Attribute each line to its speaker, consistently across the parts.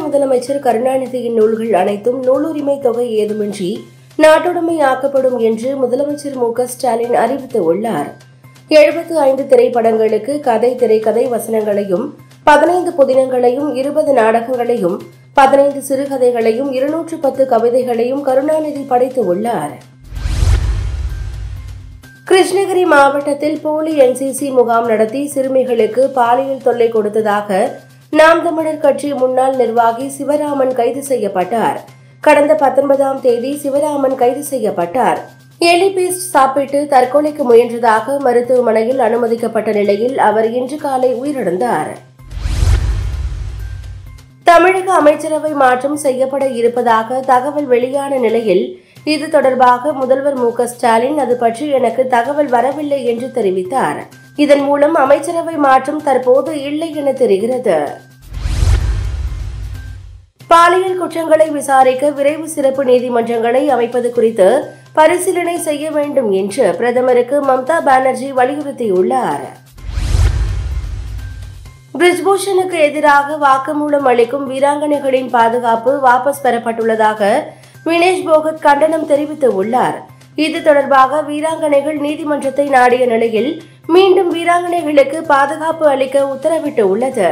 Speaker 1: முதலமைச்சர் கருணாநிதியின் நூல்கள் அனைத்தும் நூலுரிமை தொகை ஏதுமின்றி நாட்டுடைமை ஆக்கப்படும் என்று முதலமைச்சர் மு க ஸ்டாலின் அறிவித்துள்ளார் எழுபத்து ஐந்து திரைப்படங்களுக்கு கதை திரைக்கதை வசனங்களையும் பதினைந்து புதினங்களையும் இருபது நாடகங்களையும் பதினைந்து சிறுகதைகளையும் இருநூற்று பத்து கவிதைகளையும் கருணாநிதி படைத்துள்ளார் கிருஷ்ணகிரி மாவட்டத்தில் போலி என்சிசி முகாம் நடத்தி சிறுமிகளுக்கு பாலியல் தொல்லை கொடுத்ததாக நாம் தமிழர் கட்சி முன்னாள் நிர்வாகி சிவராமன் கைது செய்யப்பட்டார் கடந்த பத்தொன்பதாம் தேதி சிவராமன் கைது செய்யப்பட்டார் எலிபீஸ்ட் சாப்பிட்டு தற்கொலைக்கு முயன்றதாக மருத்துவமனையில் அனுமதிக்கப்பட்ட நிலையில் அவர் இன்று காலை உயிரிழந்தார் தமிழக அமைச்சரவை மாற்றம் செய்யப்பட இருப்பதாக தகவல் வெளியான நிலையில் இது தொடர்பாக முதல்வர் மு க ஸ்டாலின் அது பற்றி எனக்கு தகவல் வரவில்லை என்று தெரிவித்தார் இதன் மூலம் அமைச்சரவை மாற்றம் தற்போது இல்லை என தெரிகிறது பாலியல் குற்றங்களை விசாரிக்க விரைவு சிறப்பு நீதிமன்றங்களை அமைப்பது குறித்து பரிசீலனை செய்ய வேண்டும் என்று பிரதமருக்கு மம்தா பானர்ஜி வலியுறுத்தியுள்ளார் பிரிஜ்பூஷனுக்கு எதிராக வாக்குமூலம் அளிக்கும் வீராங்கனைகளின் பாதுகாப்பு வாபஸ் பெறப்பட்டுள்ளதாக வினேஷ் போகத் கண்டனம் தெரிவித்துள்ளார் இது தொடர்பாக வீராங்கனைகள் நீதிமன்றத்தை நாடிய நிலையில் மீண்டும் வீராங்கனைகளுக்கு பாதுகாப்பு அளிக்க உத்தரவிட்டு உள்ளது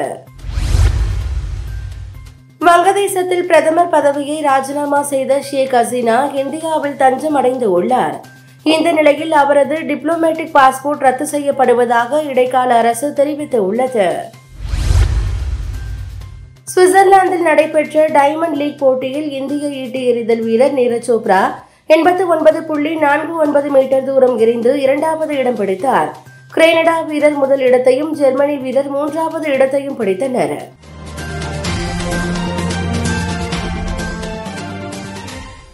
Speaker 1: வங்கதேசத்தில் பிரதமர் பதவியை ராஜினாமா செய்த ஷேக் ஹசீனா இந்தியாவில் தஞ்சம் அடைந்து உள்ளார் இந்த நிலையில் அவரது டிப்ளோமேட்டிக் பாஸ்போர்ட் ரத்து செய்யப்படுவதாக இடைக்கால அரசு தெரிவித்துள்ளது சுவிட்சர்லாந்தில் நடைபெற்ற டைமண்ட் லீக் போட்டியில் இந்திய ஈட்டி எறிதல் வீரர் நீரஜ் சோப்ரா எண்பத்து ஒன்பது புள்ளி நான்கு ஒன்பது மீட்டர் தூரம் எறிந்து இரண்டாவது இடம் பிடித்தார் கிரேனடா வீரர் முதல் இடத்தையும் ஜெர்மனி வீரர் மூன்றாவது இடத்தையும் பிடித்தனர்